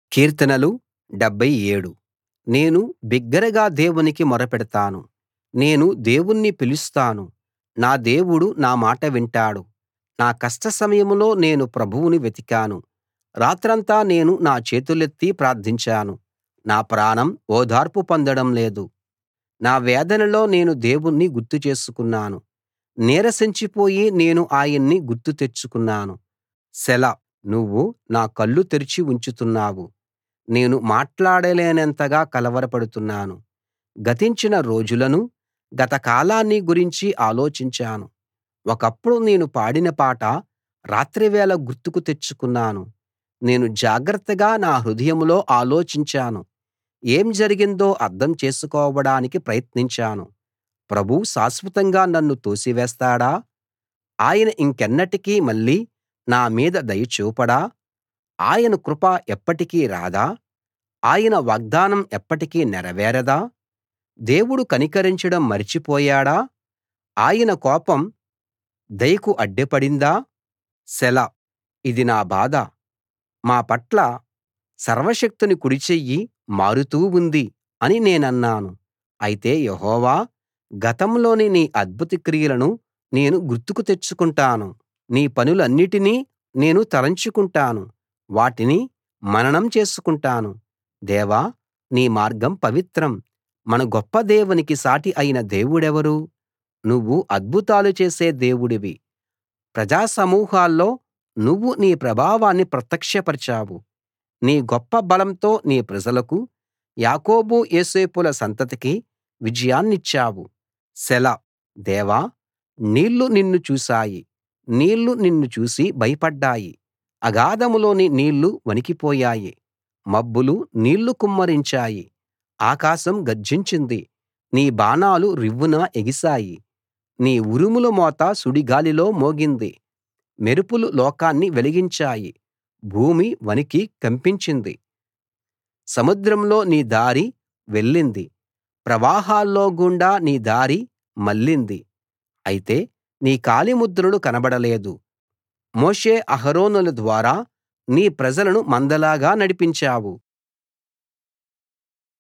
కీర్తనలు 77 నేను బిగ్గరగా దేవునికి మొరపెడతాను నేను దేవుణ్ణి పిలుస్తాను నా దేవుడు నా మాట వింటాడు నా కష్ట సమయంలో నేను ప్రభువును వెతికాను రాత్రంతా నేను నా చేతులెత్తి ప్రార్థించాను నా ప్రాణం ఓదార్పు పొందడం లేదు నా వేదనలో నేను దేవుణ్ణి గుర్తు చేసుకున్నాను నీరసించిపోయి నేను ఆయన్ని గుర్తు తెచ్చుకున్నాను సెలా నువ్వు నా కళ్ళు తెరిచి ఉంచుతున్నావు నేను మాట్లాడలేనంతగా కలవరపడుతున్నాను గతించిన రోజులనూ గత కాలాన్ని గురించి ఆలోచించాను ఒకప్పుడు నేను పాడిన పాట రాత్రివేళ గుర్తుకు తెచ్చుకున్నాను నేను జాగ్రత్తగా నా హృదయంలో ఆలోచించాను ఏం జరిగిందో అర్థం చేసుకోవడానికి ప్రయత్నించాను ప్రభువు శాశ్వతంగా నన్ను తోసివేస్తాడా ఆయన ఇంకెన్నటికీ మళ్ళీ నా మీద దయ చూపడా ఆయన కృప ఎప్పటికీ రాదా ఆయన వాగ్దానం ఎప్పటికీ నెరవేరదా దేవుడు కనికరించడం మరిచిపోయాడా ఆయన కోపం దయకు అడ్డుపడిందా సెలా ఇది నా బాధ మా పట్ల సర్వశక్తుని కుడిచెయ్యి మారుతూ ఉంది అని నేనన్నాను అయితే యెహోవా గతంలోని నీ అద్భుత క్రియలను నేను గుర్తుకు తెచ్చుకుంటాను నీ పనులన్నిటినీ నేను తలంచుకుంటాను వాటిని మననం చేసుకుంటాను దేవా నీ మార్గం పవిత్రం మన గొప్ప దేవునికి సాటి అయిన దేవుడెవరు నువ్వు అద్భుతాలు చేసే దేవుడివి ప్రజా సమూహాల్లో నువ్వు నీ ప్రభావాన్ని ప్రత్యక్షపరచావు నీ గొప్ప బలంతో నీ ప్రజలకు యాకోబు యోసేపుల సంతతికి విజయాన్నిచ్చావు సెలా దేవా నీళ్లు నిన్ను చూశాయి నీళ్లు నిన్ను చూసి భయపడ్డాయి అగాధంలోని నీళ్లు వణికిపోయాయి మబ్బులు నీళ్లు కుమ్మరించాయి ఆకాశం గర్జించింది నీ బాణాలు రివ్వున ఎగిశాయి నీ ఉరుముల మోత సుడిగాలిలో మోగింది మెరుపులు లోకాన్ని వెలిగించాయి భూమి వణికి కంపించింది సముద్రంలో నీ దారి వెళ్ళింది ప్రవాహాల్లో గుండా నీ దారి మళ్ళింది అయితే నీ కాలిముద్రలు కనబడలేదు మోషే అహరోనుల ద్వారా నీ ప్రజలను మందలాగా నడిపించావు